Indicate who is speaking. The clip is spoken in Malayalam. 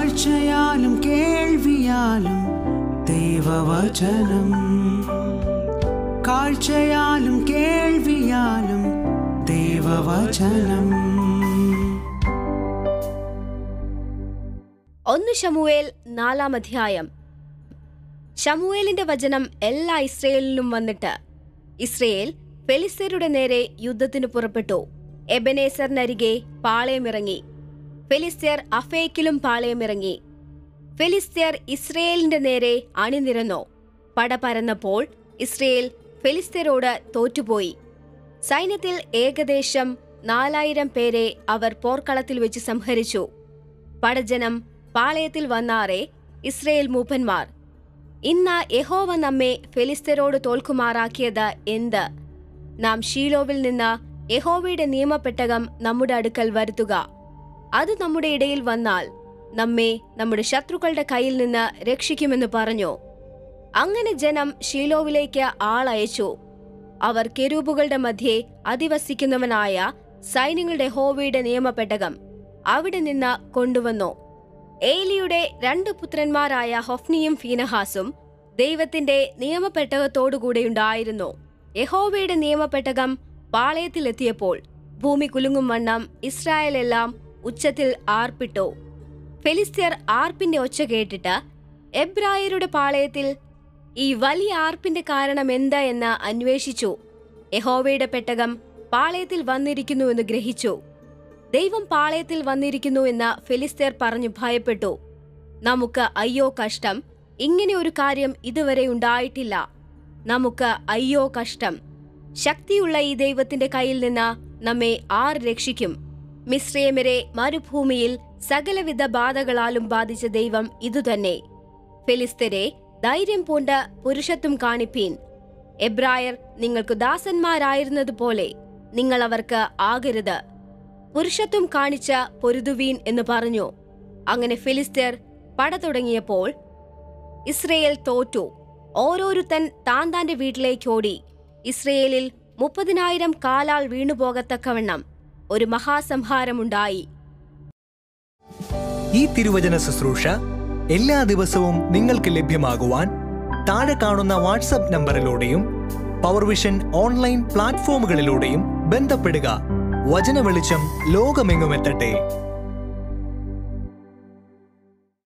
Speaker 1: കാഴ്ചയാലും കേൾവിയാലും ദൈവവചനം കാഴ്ചയാലും കേൾവിയാലും ദൈവവചനം
Speaker 2: ഒന്ന് ശമുവേൽ നാലാം അധ്യായം ശമുവേലിന്റെ വചനം എല്ലാ ഇസ്രയേലിലും വന്നിട്ട് ഇസ്രയേൽ ഫെലിസ്തീരുടെ നേരെ യുദ്ധത്തിന് പുറപ്പെട്ടു എബനേസറിനരികെ പാളയമിറങ്ങി ഫെലിസ്തീർ അഫേക്കിലും പാളയമിറങ്ങി ഫെലിസ്തീർ ഇസ്രയേലിന്റെ നേരെ അണിനിരന്നു പട പരന്നപ്പോൾ ഇസ്രയേൽ ഫെലിസ്തീരോട് തോറ്റുപോയി സൈന്യത്തിൽ ഏകദേശം നാലായിരം പേരെ അവർ പോർക്കളത്തിൽ വെച്ച് സംഹരിച്ചു പടജനം പാളയത്തിൽ വന്നാറെ ഇസ്രയേൽ മൂപ്പന്മാർ ഇന്ന് യഹോവ നമ്മെ ഫെലിസ്തരോട് തോൽക്കുമാറാക്കിയത് എന്ത് നാം ഷീലോവിൽ നിന്ന് യഹോവയുടെ നിയമപ്പെട്ടകം നമ്മുടെ അടുക്കൽ വരുത്തുക അത് നമ്മുടെ ഇടയിൽ വന്നാൽ നമ്മെ നമ്മുടെ ശത്രുക്കളുടെ കയ്യിൽ നിന്ന് രക്ഷിക്കുമെന്ന് പറഞ്ഞു അങ്ങനെ ജനം ഷീലോവിലേക്ക് ആളയച്ചു അവർ കെരൂബുകളുടെ മധ്യേ അധിവസിക്കുന്നവനായ സൈന്യങ്ങളുടെ ഹോവയുടെ നിയമപ്പെട്ടകം അവിടെ നിന്ന് കൊണ്ടുവന്നു ഏലിയുടെ രണ്ട് പുത്രന്മാരായ ഹൊഫ്നിയും ഫീനഹാസും ദൈവത്തിന്റെ നിയമപ്പെട്ടകത്തോടുകൂടെയുണ്ടായിരുന്നു യഹോവയുടെ നിയമപ്പെട്ടകം പാളയത്തിലെത്തിയപ്പോൾ ഭൂമി കുലുങ്ങും വണ്ണം ഇസ്രായേലെല്ലാം ഉച്ചത്തിൽ ആർപ്പിട്ടു ഫെലിസ്ത്യർ ആർപ്പിന്റെ ഒച്ച കേട്ടിട്ട് എബ്രായരുടെ പാളയത്തിൽ ഈ വലിയ ആർപ്പിന്റെ കാരണം എന്താ എന്ന് അന്വേഷിച്ചു യഹോവയുടെ പെട്ടകം പാളയത്തിൽ വന്നിരിക്കുന്നുവെന്ന് ഗ്രഹിച്ചു ദൈവം പാളയത്തിൽ വന്നിരിക്കുന്നു എന്ന് ഫിലിസ്തീർ പറഞ്ഞു ഭയപ്പെട്ടു നമുക്ക് അയ്യോ കഷ്ടം ഇങ്ങനെ ഒരു കാര്യം ഇതുവരെ ഉണ്ടായിട്ടില്ല നമുക്ക് അയ്യോ കഷ്ടം ശക്തിയുള്ള ഈ ദൈവത്തിന്റെ കയ്യിൽ നിന്ന് നമ്മെ ആർ രക്ഷിക്കും മിശ്രയമരെ മരുഭൂമിയിൽ സകലവിധ ബാധകളാലും ബാധിച്ച ദൈവം ഇതുതന്നെ ഫിലിസ്തരെ ധൈര്യം പൂണ്ട് പുരുഷത്വം കാണിപ്പീൻ എബ്രായർ നിങ്ങൾക്ക് ദാസന്മാരായിരുന്നതുപോലെ നിങ്ങൾ അവർക്ക് ആകരുത് പുരുഷത്വം കാണിച്ച പൊരുതുവീൻ എന്ന് പറഞ്ഞു അങ്ങനെ ഫിലിസ്തീർ പട തുടങ്ങിയപ്പോൾ ഇസ്രയേൽ തോറ്റു ഓരോരുത്തൻ താൻ താന്റെ വീട്ടിലേക്ക് ഓടി ഇസ്രയേലിൽ മുപ്പതിനായിരം കാലാൾ വീണുപോകത്തക്കവണ്ണം ഒരു മഹാസംഹാരമുണ്ടായി
Speaker 3: ഈ തിരുവചന ശുശ്രൂഷ എല്ലാ ദിവസവും നിങ്ങൾക്ക് ലഭ്യമാകുവാൻ താഴെ കാണുന്ന വാട്സപ്പ് നമ്പറിലൂടെയും പവർവിഷൻ ഓൺലൈൻ പ്ലാറ്റ്ഫോമുകളിലൂടെയും ബന്ധപ്പെടുക വചന വെളിച്ചം ലോകമെങ്ങുമെത്തട്ടെ